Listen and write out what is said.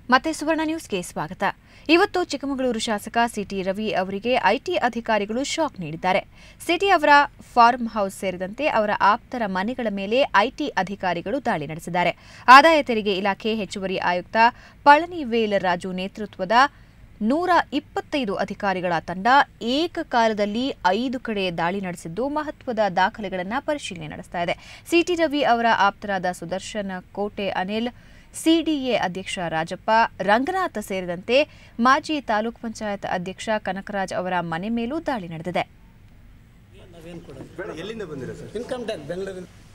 ಮತ್ತೆ ಸುವರ್ಣ ನ್ಯೂಸ್ಗೆ ಸ್ವಾಗತ ಇವತ್ತು ಚಿಕ್ಕಮಗಳೂರು ಶಾಸಕ ಸಿಟಿ ರವಿ ಅವರಿಗೆ ಐಟಿ ಅಧಿಕಾರಿಗಳು ಶಾಕ್ ನೀಡಿದ್ದಾರೆ ಸಿಟಿ ಅವರ ಫಾರ್ಮ್ ಹೌಸ್ ಸೇರಿದಂತೆ ಅವರ ಆಪ್ತರ ಮನೆಗಳ ಮೇಲೆ ಐಟಿ ಅಧಿಕಾರಿಗಳು ದಾಳಿ ನಡೆಸಿದ್ದಾರೆ ಆದಾಯ ತೆರಿಗೆ ಇಲಾಖೆ ಹೆಚ್ಚುವರಿ ಆಯುಕ್ತ ಪಳನಿವೇಲ್ ರಾಜು ನೇತೃತ್ವದ ನೂರ ಇಪ್ಪತ್ತೈದು ಅಧಿಕಾರಿಗಳ ತಂಡ ಏಕಕಾಲದಲ್ಲಿ ಐದು ಕಡೆ ದಾಳಿ ನಡೆಸಿದ್ದು ಮಹತ್ವದ ದಾಖಲೆಗಳನ್ನು ಪರಿಶೀಲನೆ ನಡೆಸ್ತಾ ಇದೆ ಸಿಟಿ ರವಿ ಅವರ ಆಪ್ತರಾದ ಸುದರ್ಶನ್ ಕೋಟೆ ಅನಿಲ್ ಸಿಡಿಎ ಅಧ್ಯಕ್ಷ ರಾಜಪ್ಪ ರಂಗನಾಥ್ ಸೇರಿದಂತೆ ಮಾಜಿ ತಾಲೂಕ್ ಪಂಚಾಯತ್ ಅಧ್ಯಕ್ಷ ಕನಕರಾಜ್ ಅವರ ಮನೆ ಮೇಲೂ ದಾಳಿ ನಡೆದಿದೆ ನಾವೇನು ಕೊಡೋದು ಎಲ್ಲಿಂದ ಬಂದಿರ ಸರ್ ಇನ್ಕಮ್ ಟ್ಯಾಕ್ಸ್ ಬೆಂಗಳೂರಿಂದ